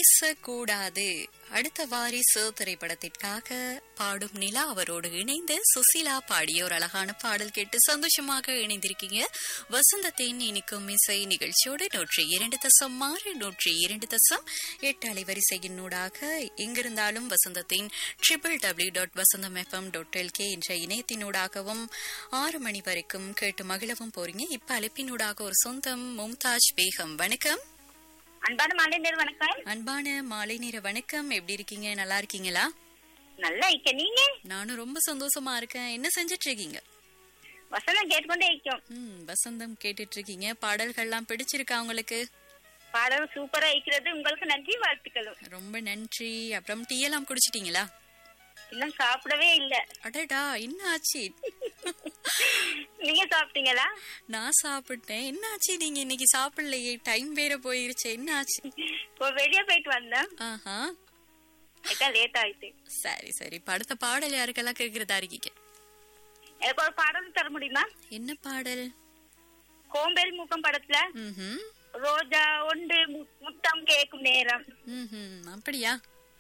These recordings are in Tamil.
பேசக்கூடாது அடுத்த வாரிசு திரைப்படத்திற்காக பாடும் நிலா அவரோடு இணைந்து சுசீலா பாடிய ஒரு அழகான பாடல் கேட்டு சந்தோஷமாக இணைந்திருக்கீங்க வசந்தத்தின் இனிக்கும் இசை நிகழ்ச்சியோடு நூற்றி இரண்டு தசம் ஆறு நூற்றி இரண்டு தசம் எட்டு அலைவரிசையினூடாக எங்கிருந்தாலும் வசந்தத்தின் triple W dot Vasantham F M dot L K என்ற இணையத்தினூடாகவும் ஆறு மணி வரைக்கும் கேட்டு மகிழவும் போறீங்க இப்ப அழைப்பினூடாக ஒரு சொந்தம் மும்தாஜ் பேகம் வணக்கம் அன்பான மாலைஞர் வணக்கம் அன்பான மாலை நேர வணக்கம் எப்படி இருக்கீங்க நல்லா இருக்கீங்களா நல்லா இருக்க நீங்க நானும் ரொம்ப சந்தோஷமா இருக்கேன் என்ன செஞ்சிட்டு இருக்கீங்க வசனம் கேட்டுக்கொண்டே இருக்கும் ம் வசந்தம் கேட்டுட்டு இருக்கீங்க பாடல்கள்லாம் பிடிச்சிருக்கா உங்களுக்கு பாடல் சூப்பரா இருக்கிறது உங்களுக்கு நன்றி வாழ்த்துக்களும் ரொம்ப நன்றி அப்புறம் டீ எல்லாம் குடிச்சிட்டீங்களா இன்னும் சாப்பிடவே இல்ல அடடா என்ன ஆச்சு நீங்க சாப்பிட்டீங்களா நான் சாப்பிட்டேன் என்ன ஆச்சு நீங்க இன்னைக்கு சாப்பிடலையே டைம் வேற போயிருச்சு என்ன ஆச்சு இப்போ வெளியே போயிட்டு வந்தேன் ஆஹா அதான் லேட் ஆயிட்டு சரி சரி இப்ப அடுத்த பாடல் யாருக்கெல்லாம் கேக்குறதா இருக்கீங்க எனக்கு ஒரு பாடல் தர முடியுமா என்ன பாடல் கோம்பேல் மூக்கம் படத்துல ம்ஹும் ரோஜா ஒன்று மு- முத்தம் கேட்கும் நேரம் ம்ஹும். அப்படியா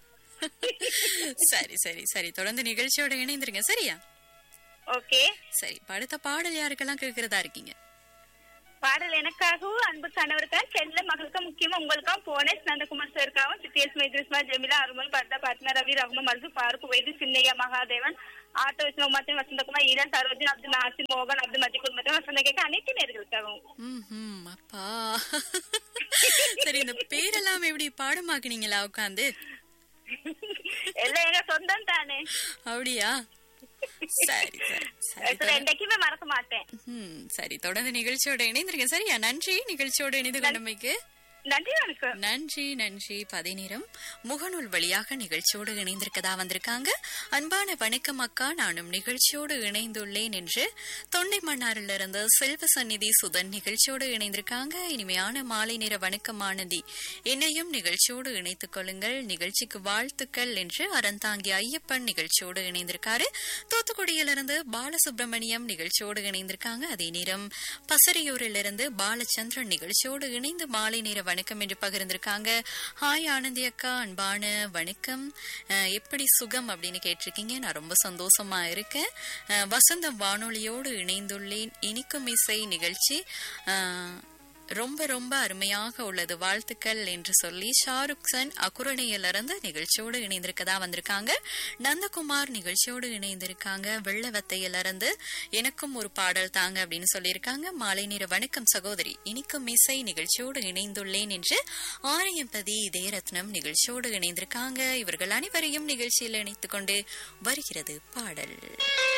சரி சரி சரி தொடர்ந்து நிகழ்ச்சியோட இணைந்துருங்க சரியா ஓகே சரி இப்ப அடுத்த பாடல் யாருக்கெல்லாம் கேக்குறதா இருக்கீங்க பாடல் எனக்காகவும் அன்பு கணவருக்காக செல்ல மகளுக்கு முக்கியமா உங்களுக்கும் போனேஸ் நந்தகுமார் சாருக்காகவும் சித்தியஸ் மைத்ரிஸ்மா ஜெமிலா அருமல் பர்தா பாத்மா ரவி ரகுமா மருது பாருக்கு வைது சின்னையா மகாதேவன் ஆட்டோ விஷ்ணு உமாத்தின் வசந்தகுமார் ஈரன் சரோஜன் அப்துல் நாசிர் மோகன் அப்துல் மஜி குடும்பத்தின் வசந்த கேட்க அனைத்து நேர்களுக்காகவும் ம்ஹும். அப்பா சரி இந்த பேரெல்லாம் எப்படி பாடமாக்குனீங்களா உட்காந்து எல்லாம் எங்க சொந்தம் தானே அப்படியா சரி சரி சரி இதுல என்னைக்குமே மறக்க மாட்டேன் ம், சரி தொடர்ந்து நிகழ்ச்சியோட இணைந்திருங்க சரியா நன்றி நிகழ்ச்சியோட இணைந்து கொண்டமைக்கு நன்றி வணக்கம் நன்றி நன்றி பதினேரம் முகநூல் வழியாக நிகழ்ச்சியோடு இணைந்திருக்கதா வந்திருக்காங்க அன்பான வணக்கம் அக்கா நானும் நிகழ்ச்சியோடு இணைந்துள்ளேன் என்று தொண்டை மன்னாரிலிருந்து செல்வ சந்நிதி சுதன் நிகழ்ச்சியோடு இணைந்திருக்காங்க இனிமையான மாலை நேர வணக்கம் ஆனந்தி என்னையும் நிகழ்ச்சியோடு இணைத்துக் கொள்ளுங்கள் நிகழ்ச்சிக்கு வாழ்த்துக்கள் என்று அறந்தாங்கி ஐயப்பன் நிகழ்ச்சியோடு இணைந்திருக்காரு தூத்துக்குடியிலிருந்து பாலசுப்ரமணியம் நிகழ்ச்சியோடு இணைந்திருக்காங்க அதே நேரம் பசரியூரிலிருந்து பாலச்சந்திரன் நிகழ்ச்சியோடு இணைந்து மாலை நேர வணக்கம் என்று பகிர்ந்திருக்காங்க ஹாய் ஆனந்தி அக்கா அன்பான வணக்கம் அஹ், எப்படி சுகம் அப்படின்னு கேட்டிருக்கீங்க நான் ரொம்ப சந்தோஷமா இருக்கேன் அஹ், வசந்தம் வானொலியோடு இணைந்துள்ளேன் இனிக்கும் இசை நிகழ்ச்சி அஹ், ரொம்ப ரொம்ப அருமையாக உள்ளது வாழ்த்துக்கள் என்று சொல்லி ஷாருக் சன் அக்குரணையிலிருந்து நிகழ்ச்சியோடு இணைந்திருக்கதா வந்திருக்காங்க நந்தகுமார் நிகழ்ச்சியோடு இணைந்திருக்காங்க வெள்ளவத்தையிலிருந்து எனக்கும் ஒரு பாடல் தாங்க அப்படின்னு சொல்லியிருக்காங்க மாலை நேர வணக்கம் சகோதரி இனிக்கும் இசை நிகழ்ச்சியோடு இணைந்துள்ளேன் என்று ஆரியம்பதி இதயரத்னம் நிகழ்ச்சியோடு இணைந்திருக்காங்க இவர்கள் அனைவரையும் நிகழ்ச்சியில் இணைத்துக் கொண்டு வருகிறது பாடல்